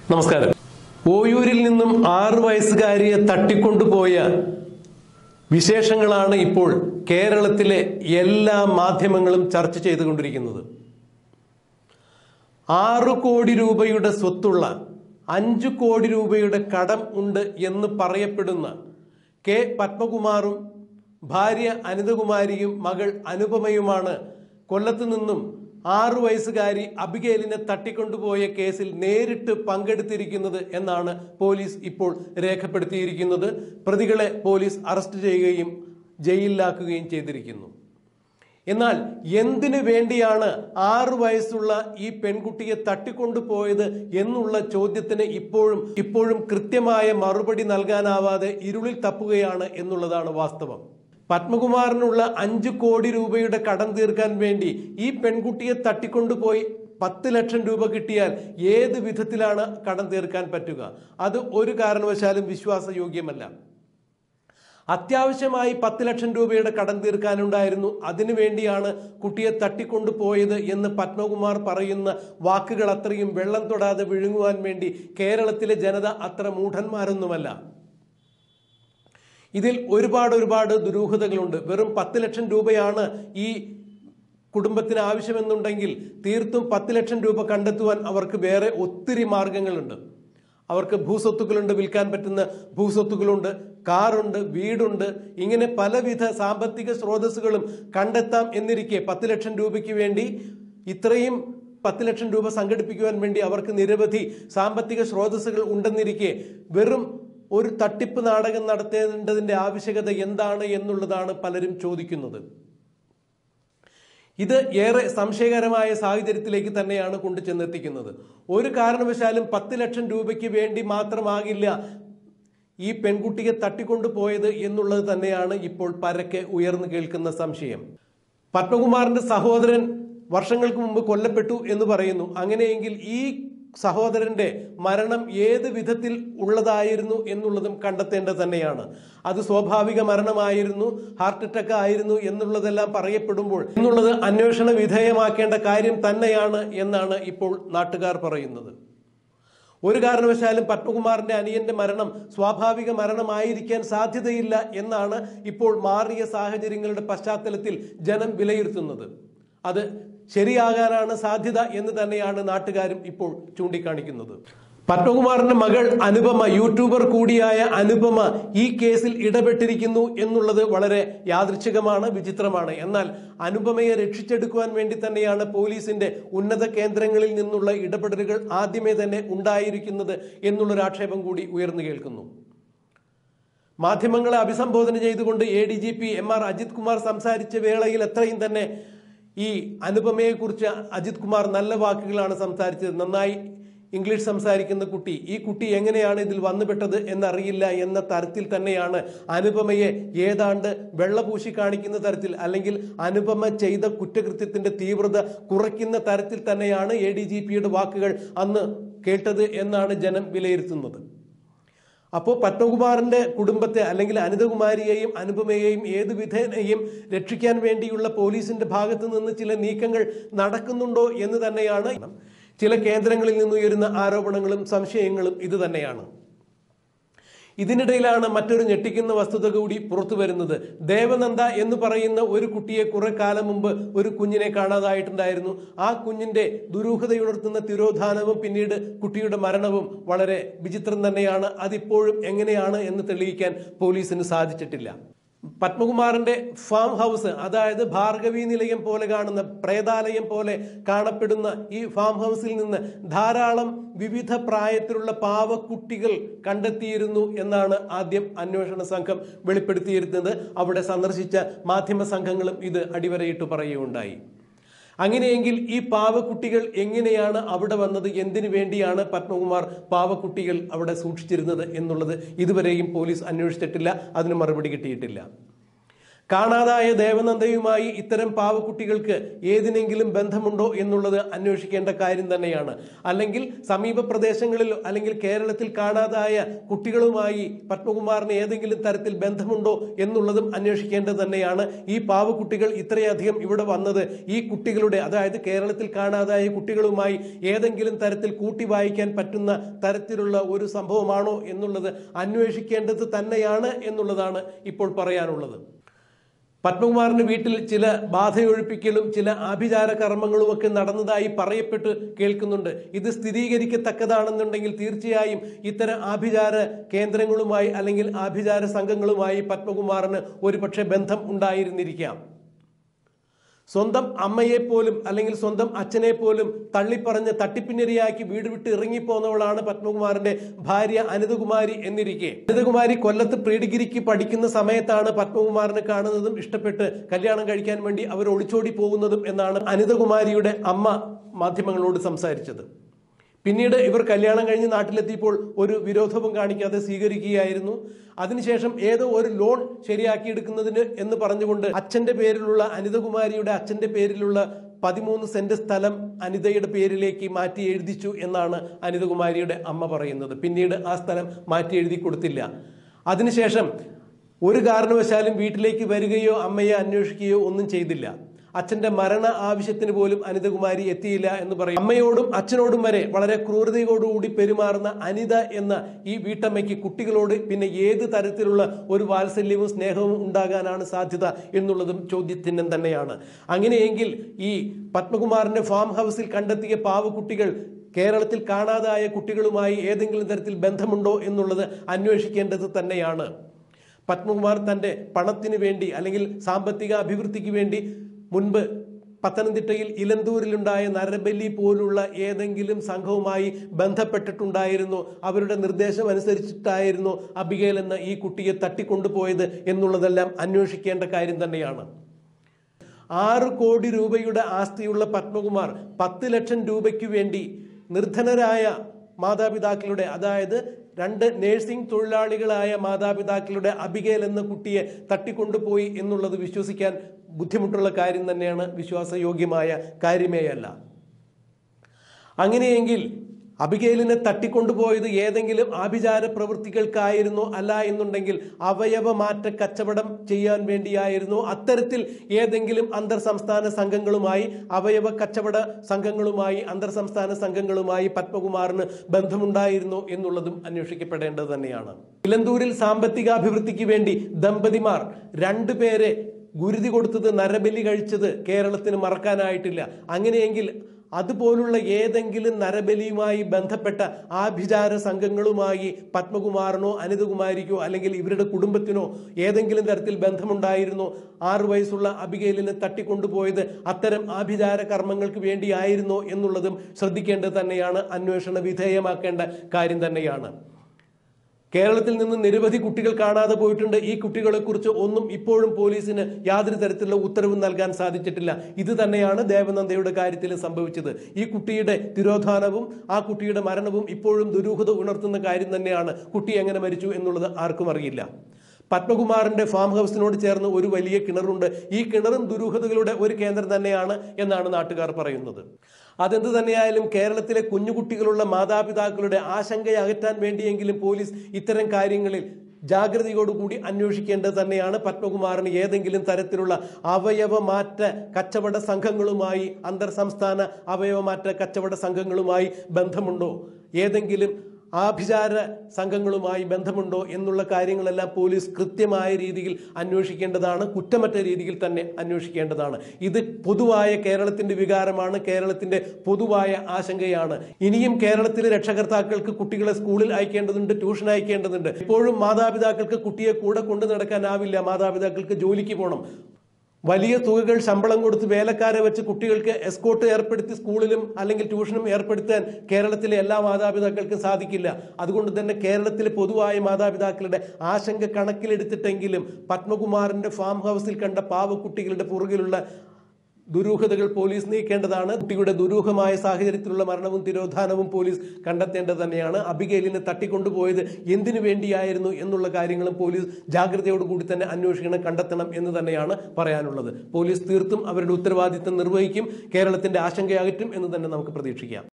നമസ്കാരം ഓയൂരിൽ നിന്നും ആറു വയസ്സുകാരിയെ തട്ടിക്കൊണ്ടുപോയ വിശേഷങ്ങളാണ് ഇപ്പോൾ കേരളത്തിലെ എല്ലാ മാധ്യമങ്ങളും ചർച്ച ചെയ്തുകൊണ്ടിരിക്കുന്നത് ആറു കോടി രൂപയുടെ സ്വത്തുള്ള അഞ്ചു കോടി രൂപയുടെ കടം ഉണ്ട് എന്ന് പറയപ്പെടുന്ന കെ പത്മകുമാറും ഭാര്യ അനിതകുമാരിയും മകൾ അനുപമയുമാണ് കൊല്ലത്ത് നിന്നും ആറു വയസ്സുകാരി അബിഗേലിനെ തട്ടിക്കൊണ്ടുപോയ കേസിൽ നേരിട്ട് പങ്കെടുത്തിരിക്കുന്നത് എന്നാണ് പോലീസ് ഇപ്പോൾ രേഖപ്പെടുത്തിയിരിക്കുന്നത് പ്രതികളെ പോലീസ് അറസ്റ്റ് ചെയ്യുകയും ജയിലിലാക്കുകയും ചെയ്തിരിക്കുന്നു എന്നാൽ എന്തിനു വേണ്ടിയാണ് ആറു വയസ്സുള്ള ഈ പെൺകുട്ടിയെ തട്ടിക്കൊണ്ടുപോയത് എന്നുള്ള ചോദ്യത്തിന് ഇപ്പോഴും ഇപ്പോഴും കൃത്യമായ മറുപടി നൽകാനാവാതെ ഇരുളിൽ തപ്പുകയാണ് എന്നുള്ളതാണ് വാസ്തവം പത്മകുമാറിനുള്ള അഞ്ചു കോടി രൂപയുടെ കടം തീർക്കാൻ വേണ്ടി ഈ പെൺകുട്ടിയെ തട്ടിക്കൊണ്ടുപോയി പത്ത് ലക്ഷം രൂപ കിട്ടിയാൽ ഏത് വിധത്തിലാണ് കടം തീർക്കാൻ പറ്റുക അത് ഒരു കാരണവശാലും വിശ്വാസയോഗ്യമല്ല അത്യാവശ്യമായി പത്ത് ലക്ഷം രൂപയുടെ കടം തീർക്കാനുണ്ടായിരുന്നു അതിനു വേണ്ടിയാണ് കുട്ടിയെ തട്ടിക്കൊണ്ടു പോയത് എന്ന് പത്മകുമാർ പറയുന്ന വാക്കുകൾ അത്രയും വെള്ളം തൊടാതെ വിഴുങ്ങുവാൻ വേണ്ടി കേരളത്തിലെ ജനത അത്ര മൂഢന്മാരൊന്നുമല്ല ഇതിൽ ഒരുപാട് ഒരുപാട് ദുരൂഹതകളുണ്ട് വെറും പത്ത് ലക്ഷം രൂപയാണ് ഈ കുടുംബത്തിന് ആവശ്യമെന്നുണ്ടെങ്കിൽ തീർത്തും പത്ത് ലക്ഷം രൂപ കണ്ടെത്തുവാൻ അവർക്ക് വേറെ ഒത്തിരി മാർഗങ്ങളുണ്ട് അവർക്ക് ഭൂസ്വത്തുക്കളുണ്ട് വിൽക്കാൻ പറ്റുന്ന ഭൂസ്വത്തുക്കളുണ്ട് കാറുണ്ട് വീടുണ്ട് ഇങ്ങനെ പലവിധ സാമ്പത്തിക സ്രോതസ്സുകളും കണ്ടെത്താം എന്നിരിക്കെ പത്ത് ലക്ഷം രൂപയ്ക്ക് വേണ്ടി ഇത്രയും പത്ത് ലക്ഷം രൂപ സംഘടിപ്പിക്കുവാൻ വേണ്ടി അവർക്ക് നിരവധി സാമ്പത്തിക സ്രോതസ്സുകൾ ഉണ്ടെന്നിരിക്കെ വെറും ഒരു തട്ടിപ്പ് നാടകം നടത്തേണ്ടതിന്റെ ആവശ്യകത എന്താണ് എന്നുള്ളതാണ് പലരും ചോദിക്കുന്നത് ഇത് ഏറെ സംശയകരമായ സാഹചര്യത്തിലേക്ക് തന്നെയാണ് കൊണ്ടു ചെന്നെത്തിക്കുന്നത് ഒരു കാരണവശാലും പത്ത് ലക്ഷം രൂപയ്ക്ക് വേണ്ടി മാത്രമാകില്ല ഈ പെൺകുട്ടിയെ തട്ടിക്കൊണ്ടു പോയത് എന്നുള്ളത് തന്നെയാണ് ഇപ്പോൾ പരക്കെ ഉയർന്നു കേൾക്കുന്ന സംശയം പത്മകുമാറിന്റെ സഹോദരൻ വർഷങ്ങൾക്ക് മുമ്പ് കൊല്ലപ്പെട്ടു എന്ന് പറയുന്നു അങ്ങനെയെങ്കിൽ ഈ സഹോദരന്റെ മരണം ഏത് വിധത്തിൽ ഉള്ളതായിരുന്നു എന്നുള്ളതും കണ്ടെത്തേണ്ടത് തന്നെയാണ് അത് സ്വാഭാവിക മരണമായിരുന്നു ഹാർട്ട് അറ്റാക്ക് ആയിരുന്നു എന്നുള്ളതെല്ലാം പറയപ്പെടുമ്പോൾ എന്നുള്ളത് അന്വേഷണ വിധേയമാക്കേണ്ട കാര്യം തന്നെയാണ് എന്നാണ് ഇപ്പോൾ നാട്ടുകാർ പറയുന്നത് ഒരു കാരണവശാലും പത്മകുമാറിന്റെ അനിയന്റെ മരണം സ്വാഭാവിക മരണമായിരിക്കാൻ സാധ്യതയില്ല എന്നാണ് ഇപ്പോൾ മാറിയ സാഹചര്യങ്ങളുടെ പശ്ചാത്തലത്തിൽ ജനം വിലയിരുത്തുന്നത് അത് ശരിയാകാനാണ് സാധ്യത എന്ന് തന്നെയാണ് നാട്ടുകാരും ഇപ്പോൾ ചൂണ്ടിക്കാണിക്കുന്നത് പത്മകുമാറിന്റെ മകൾ അനുപമ യൂട്യൂബർ കൂടിയായ അനുപമ ഈ കേസിൽ ഇടപെട്ടിരിക്കുന്നു എന്നുള്ളത് വളരെ യാദൃച്ഛികമാണ് വിചിത്രമാണ് എന്നാൽ അനുപമയെ രക്ഷിച്ചെടുക്കുവാൻ വേണ്ടി തന്നെയാണ് പോലീസിന്റെ ഉന്നത കേന്ദ്രങ്ങളിൽ നിന്നുള്ള ഇടപെടലുകൾ ആദ്യമേ തന്നെ ഉണ്ടായിരിക്കുന്നത് എന്നുള്ളൊരു ആക്ഷേപം കൂടി ഉയർന്നു കേൾക്കുന്നു മാധ്യമങ്ങളെ അഭിസംബോധന ചെയ്തുകൊണ്ട് A D G P M R Ajith Kumar സംസാരിച്ച വേളയിൽ എത്രയും തന്നെ ഈ അനുപമയെക്കുറിച്ച് അജിത് കുമാർ നല്ല വാക്കുകളാണ് സംസാരിച്ചത് നന്നായി ഇംഗ്ലീഷ് സംസാരിക്കുന്ന കുട്ടി ഈ കുട്ടി എങ്ങനെയാണ് ഇതിൽ വന്നുപെട്ടത് എന്നറിയില്ല എന്ന തരത്തിൽ തന്നെയാണ് അനുപമയെ ഏതാണ്ട് വെള്ളപൂശി കാണിക്കുന്ന തരത്തിൽ അല്ലെങ്കിൽ അനുപമ ചെയ്ത കുറ്റകൃത്യത്തിന്റെ തീവ്രത കുറയ്ക്കുന്ന തരത്തിൽ തന്നെയാണ് എ ഡി ജി പിയുടെ വാക്കുകൾ അന്ന് കേട്ടത് എന്നാണ് ജനം വിലയിരുത്തുന്നത് അപ്പോൾ പത്മകുമാറിന്റെ കുടുംബത്തെ അല്ലെങ്കിൽ അനിതകുമാരിയെയും അനുപമയെയും ഏത് വിധേനയും രക്ഷിക്കാൻ വേണ്ടിയുള്ള പോലീസിന്റെ ഭാഗത്തു നിന്ന് ചില നീക്കങ്ങൾ നടക്കുന്നുണ്ടോ എന്ന് തന്നെയാണ് ചില കേന്ദ്രങ്ങളിൽ നിന്നുയരുന്ന ആരോപണങ്ങളും സംശയങ്ങളും ഇത് തന്നെയാണ് ഇതിനിടയിലാണ് മറ്റൊരു ഞെട്ടിക്കുന്ന വസ്തുത കൂടി പുറത്തു വരുന്നത് ദേവനന്ദ എന്ന് പറയുന്ന ഒരു കുട്ടിയെ കുറെ കാലം മുമ്പ് ഒരു കുഞ്ഞിനെ കാണാതായിട്ടുണ്ടായിരുന്നു ആ കുഞ്ഞിന്റെ ദുരൂഹതയുണർത്തുന്ന തിരോധാനവും പിന്നീട് കുട്ടിയുടെ മരണവും വളരെ വിചിത്രം തന്നെയാണ് അതിപ്പോഴും എങ്ങനെയാണ് എന്ന് തെളിയിക്കാൻ പോലീസിന് സാധിച്ചിട്ടില്ല പത്മകുമാറിന്റെ ഫാം ഹൗസ് അതായത് ഭാർഗവി നിലയം പോലെ കാണുന്ന പ്രേതാലയം പോലെ കാണപ്പെടുന്ന ഈ ഫാം ഹൗസിൽ നിന്ന് ധാരാളം വിവിധ പ്രായത്തിലുള്ള പാവക്കുട്ടികൾ കണ്ടെത്തിയിരുന്നു എന്നാണ് ആദ്യം അന്വേഷണ സംഘം വെളിപ്പെടുത്തിയിരുന്നത് അവിടെ സന്ദർശിച്ച മാധ്യമ സംഘങ്ങളും ഇത് അടിവരയിട്ട് പറയുകയുണ്ടായി അങ്ങനെയെങ്കിൽ ഈ പാവക്കുട്ടികൾ എങ്ങനെയാണ് അവിടെ വന്നത് എന്തിനു വേണ്ടിയാണ് പത്മകുമാർ പാവക്കുട്ടികൾ അവിടെ സൂക്ഷിച്ചിരുന്നത് എന്നുള്ളത് ഇതുവരെയും പോലീസ് അന്വേഷിച്ചിട്ടില്ല അതിന് മറുപടി കിട്ടിയിട്ടില്ല കാണാതായ ദേവനന്ദയുമായി ഇത്തരം പാവക്കുട്ടികൾക്ക് ഏതിനെങ്കിലും ബന്ധമുണ്ടോ എന്നുള്ളത് അന്വേഷിക്കേണ്ട കാര്യം തന്നെയാണ് അല്ലെങ്കിൽ സമീപ പ്രദേശങ്ങളിൽ അല്ലെങ്കിൽ കേരളത്തിൽ കാണാതായ കുട്ടികളുമായി പത്മകുമാറിന് ഏതെങ്കിലും തരത്തിൽ ബന്ധമുണ്ടോ എന്നുള്ളതും അന്വേഷിക്കേണ്ടത് തന്നെയാണ് ഈ പാവക്കുട്ടികൾ ഇത്രയധികം ഇവിടെ വന്നത് ഈ കുട്ടികളുടെ അതായത് കേരളത്തിൽ കാണാതായ കുട്ടികളുമായി ഏതെങ്കിലും തരത്തിൽ കൂട്ടി വായിക്കാൻ പറ്റുന്ന തരത്തിലുള്ള ഒരു സംഭവമാണോ എന്നുള്ളത് അന്വേഷിക്കേണ്ടത് തന്നെയാണ് എന്നുള്ളതാണ് ഇപ്പോൾ പറയാനുള്ളത് പത്മകുമാറിന്റെ വീട്ടിൽ ചില ബാധയൊഴിപ്പിക്കലും ചില ആഭിചാര കർമ്മങ്ങളും ഒക്കെ നടന്നതായി പറയപ്പെട്ട് കേൾക്കുന്നുണ്ട് ഇത് സ്ഥിരീകരിക്കത്തക്കതാണെന്നുണ്ടെങ്കിൽ തീർച്ചയായും ഇത്തരം ആഭിചാര കേന്ദ്രങ്ങളുമായി അല്ലെങ്കിൽ ആഭിചാര സംഘങ്ങളുമായി പത്മകുമാറിന് ഒരുപക്ഷെ ബന്ധം ഉണ്ടായിരുന്നിരിക്കാം സ്വന്തം അമ്മയെ പോലും അല്ലെങ്കിൽ സ്വന്തം അച്ഛനെ പോലും തള്ളിപ്പറഞ്ഞ് തട്ടിപ്പിന്നിരയാക്കി വീട് വിട്ട് ഇറങ്ങിപ്പോന്നവളാണ് പത്മകുമാറിന്റെ ഭാര്യ അനിതകുമാരി എന്നിരിക്കെ അനിതകുമാരി കൊല്ലത്ത് പ്രീ ഡിഗ്രിക്ക് പഠിക്കുന്ന സമയത്താണ് പത്മകുമാറിനെ കാണുന്നതും ഇഷ്ടപ്പെട്ട് കല്യാണം കഴിക്കാൻ വേണ്ടി അവർ ഒളിച്ചോടി പോകുന്നതും എന്നാണ് അനിതകുമാരിയുടെ അമ്മ മാധ്യമങ്ങളോട് സംസാരിച്ചത് പിന്നീട് ഇവർ കല്യാണം കഴിഞ്ഞ് നാട്ടിലെത്തിയപ്പോൾ ഒരു വിരോധവും കാണിക്കാതെ സ്വീകരിക്കുകയായിരുന്നു അതിനുശേഷം ഏതോ ഒരു ലോൺ ശരിയാക്കിയെടുക്കുന്നതിന് എന്ന് പറഞ്ഞുകൊണ്ട് അച്ഛന്റെ പേരിലുള്ള അനിതകുമാരിയുടെ അച്ഛന്റെ പേരിലുള്ള പതിമൂന്ന് സെന്റ് സ്ഥലം അനിതയുടെ പേരിലേക്ക് മാറ്റി എഴുതിച്ചു എന്നാണ് അനിതകുമാരിയുടെ അമ്മ പറയുന്നത് പിന്നീട് ആ സ്ഥലം മാറ്റി എഴുതി കൊടുത്തില്ല അതിനുശേഷം ഒരു കാരണവശാലും വീട്ടിലേക്ക് വരികയോ അമ്മയെ അന്വേഷിക്കുകയോ ഒന്നും ചെയ്തില്ല അച്ഛന്റെ മരണ ആവശ്യത്തിന് പോലും അനിതകുമാരി എത്തിയില്ല എന്ന് പറയും അമ്മയോടും അച്ഛനോടും വരെ വളരെ ക്രൂരതയോടുകൂടി പെരുമാറുന്ന അനിത എന്ന ഈ വീട്ടമ്മയ്ക്ക് കുട്ടികളോട് പിന്നെ ഏത് തരത്തിലുള്ള ഒരു വാത്സല്യവും സ്നേഹവും ഉണ്ടാകാനാണ് സാധ്യത എന്നുള്ളതും ചോദ്യചിഹ്നം തന്നെയാണ് അങ്ങനെയെങ്കിൽ ഈ പത്മകുമാറിന്റെ ഫാം ഹൗസിൽ കണ്ടെത്തിയ പാവക്കുട്ടികൾ കേരളത്തിൽ കാണാതായ കുട്ടികളുമായി ഏതെങ്കിലും തരത്തിൽ ബന്ധമുണ്ടോ എന്നുള്ളത് അന്വേഷിക്കേണ്ടത് തന്നെയാണ് പത്മകുമാർ തന്റെ പണത്തിന് വേണ്ടി അല്ലെങ്കിൽ സാമ്പത്തിക അഭിവൃദ്ധിക്ക് വേണ്ടി മുൻപ് പത്തനംതിട്ടയിൽ ഇലന്തൂരിലുണ്ടായ നരബലി പോലുള്ള ഏതെങ്കിലും സംഘവുമായി ബന്ധപ്പെട്ടിട്ടുണ്ടായിരുന്നു അവരുടെ നിർദ്ദേശം അനുസരിച്ചിട്ടായിരുന്നു അബിഗേൽ എന്ന ഈ കുട്ടിയെ തട്ടിക്കൊണ്ടുപോയത് എന്നുള്ളതെല്ലാം അന്വേഷിക്കേണ്ട കാര്യം തന്നെയാണ് ആറ് കോടി രൂപയുടെ ആസ്തിയുള്ള പത്മകുമാർ പത്ത് ലക്ഷം രൂപയ്ക്ക് വേണ്ടി നിർധനരായ മാതാപിതാക്കളുടെ അതായത് രണ്ട് നേഴ്സിംഗ് തൊഴിലാളികളായ മാതാപിതാക്കളുടെ അബിഗേൽ എന്ന കുട്ടിയെ തട്ടിക്കൊണ്ടുപോയി എന്നുള്ളത് വിശ്വസിക്കാൻ ബുദ്ധിമുട്ടുള്ള കാര്യം തന്നെയാണ് വിശ്വാസയോഗ്യമായ കാര്യമേയല്ല അങ്ങനെയെങ്കിൽ അബിഗേലിനെ തട്ടിക്കൊണ്ടുപോയത് ഏതെങ്കിലും ആഭിചാര പ്രവൃത്തികൾക്കായിരുന്നു അല്ല എന്നുണ്ടെങ്കിൽ അവയവമാറ്റ കച്ചവടം ചെയ്യാൻ വേണ്ടിയായിരുന്നു അത്തരത്തിൽ ഏതെങ്കിലും അന്തർ സംസ്ഥാന സംഘങ്ങളുമായി അവയവ കച്ചവട സംഘങ്ങളുമായി അന്തർ സംസ്ഥാന സംഘങ്ങളുമായി പത്മകുമാറിന് ബന്ധമുണ്ടായിരുന്നു എന്നുള്ളതും അന്വേഷിക്കപ്പെടേണ്ടത് തന്നെയാണ് ഇലന്തൂരിൽ സാമ്പത്തികാഭിവൃദ്ധിക്ക് വേണ്ടി ദമ്പതിമാർ രണ്ടുപേരെ ഗുരുതി കൊടുത്തത് നരബലി കഴിച്ചത് കേരളത്തിന് മറക്കാനായിട്ടില്ല അങ്ങനെയെങ്കിൽ അതുപോലുള്ള ഏതെങ്കിലും നരബലിയുമായി ബന്ധപ്പെട്ട ആഭിചാര സംഘങ്ങളുമായി പത്മകുമാറിനോ അനിതകുമാരിക്കോ അല്ലെങ്കിൽ ഇവരുടെ കുടുംബത്തിനോ ഏതെങ്കിലും തരത്തിൽ ബന്ധമുണ്ടായിരുന്നോ ആറു വയസ്സുള്ള അബിഗേലിനെ തട്ടിക്കൊണ്ടുപോയത് അത്തരം ആഭിചാര കർമ്മങ്ങൾക്ക് വേണ്ടിയായിരുന്നോ എന്നുള്ളതും ശ്രദ്ധിക്കേണ്ടത് തന്നെയാണ് അന്വേഷണ വിധേയമാക്കേണ്ട കാര്യം തന്നെയാണ് കേരളത്തിൽ നിന്ന് നിരവധി കുട്ടികൾ കാണാതെ പോയിട്ടുണ്ട് ഈ കുട്ടികളെ കുറിച്ച് ഒന്നും ഇപ്പോഴും പോലീസിന് യാതൊരു തരത്തിലുള്ള ഉത്തരവും നൽകാൻ സാധിച്ചിട്ടില്ല ഇത് തന്നെയാണ് ദേവനന്ദയുടെ കാര്യത്തിൽ സംഭവിച്ചത് ഈ കുട്ടിയുടെ തിരോധാനവും ആ കുട്ടിയുടെ മരണവും ഇപ്പോഴും ദുരൂഹത ഉണർത്തുന്ന കാര്യം തന്നെയാണ് കുട്ടി എങ്ങനെ മരിച്ചു എന്നുള്ളത് ആർക്കും അറിയില്ല പത്മകുമാറിന്റെ ഫാം ഹൗസിനോട് ചേർന്ന് ഒരു വലിയ കിണറുണ്ട് ഈ കിണറും ദുരൂഹതകളുടെ ഒരു കേന്ദ്രം തന്നെയാണ് എന്നാണ് നാട്ടുകാർ പറയുന്നത് അതെന്ത് തന്നെയായാലും കേരളത്തിലെ കുഞ്ഞുകുട്ടികളുള്ള മാതാപിതാക്കളുടെ ആശങ്ക അകറ്റാൻ വേണ്ടിയെങ്കിലും പോലീസ് ഇത്തരം കാര്യങ്ങളിൽ ജാഗ്രതയോടുകൂടി അന്വേഷിക്കേണ്ടത് തന്നെയാണ് പത്മകുമാറിന് ഏതെങ്കിലും തരത്തിലുള്ള അവയവമാറ്റ കച്ചവട സംഘങ്ങളുമായി അന്തർ സംസ്ഥാന അവയവമാറ്റ കച്ചവട സംഘങ്ങളുമായി ബന്ധമുണ്ടോ ഏതെങ്കിലും ആഭിചാര സംഘങ്ങളുമായി ബന്ധമുണ്ടോ എന്നുള്ള കാര്യങ്ങളെല്ലാം പോലീസ് കൃത്യമായ രീതിയിൽ അന്വേഷിക്കേണ്ടതാണ് കുറ്റമറ്റ രീതിയിൽ തന്നെ അന്വേഷിക്കേണ്ടതാണ് ഇത് പൊതുവായ കേരളത്തിന്റെ വികാരമാണ് കേരളത്തിന്റെ പൊതുവായ ആശങ്കയാണ് ഇനിയും കേരളത്തിലെ രക്ഷകർത്താക്കൾക്ക് കുട്ടികളെ സ്കൂളിൽ അയക്കേണ്ടതുണ്ട് ട്യൂഷൻ അയക്കേണ്ടതുണ്ട് ഇപ്പോഴും മാതാപിതാക്കൾക്ക് കുട്ടിയെ കൂടെ കൊണ്ടു നടക്കാനാവില്ല മാതാപിതാക്കൾക്ക് ജോലിക്ക് പോകണം വലിയ തുകകൾ ശമ്പളം കൊടുത്ത് വേലക്കാരെ വെച്ച് കുട്ടികൾക്ക് എസ്കോട്ട് ഏർപ്പെടുത്തി സ്കൂളിലും അല്ലെങ്കിൽ ട്യൂഷനും ഏർപ്പെടുത്താൻ കേരളത്തിലെ എല്ലാ മാതാപിതാക്കൾക്കും സാധിക്കില്ല അതുകൊണ്ട് തന്നെ കേരളത്തിലെ പൊതുവായ മാതാപിതാക്കളുടെ ആശങ്ക കണക്കിലെടുത്തിട്ടെങ്കിലും പത്മകുമാറിന്റെ ഫാം ഹൗസിൽ കണ്ട പാവക്കുട്ടികളുടെ പുറകിലുള്ള ദുരൂഹതകൾ പോലീസ് നീക്കേണ്ടതാണ് കുട്ടിയുടെ ദുരൂഹമായ സാഹചര്യത്തിലുള്ള മരണവും തിരോധാനവും പോലീസ് കണ്ടെത്തേണ്ടത് തന്നെയാണ് അബിഗേലിനെ തട്ടിക്കൊണ്ടുപോയത് എന്തിനു വേണ്ടിയായിരുന്നു എന്നുള്ള കാര്യങ്ങളും പോലീസ് ജാഗ്രതയോടുകൂടി തന്നെ അന്വേഷിക്കണം കണ്ടെത്തണം എന്ന് തന്നെയാണ് പറയാനുള്ളത് പോലീസ് തീർത്തും അവരുടെ ഉത്തരവാദിത്തം നിർവഹിക്കും കേരളത്തിന്റെ ആശങ്ക അകറ്റും എന്ന് തന്നെ നമുക്ക് പ്രതീക്ഷിക്കാം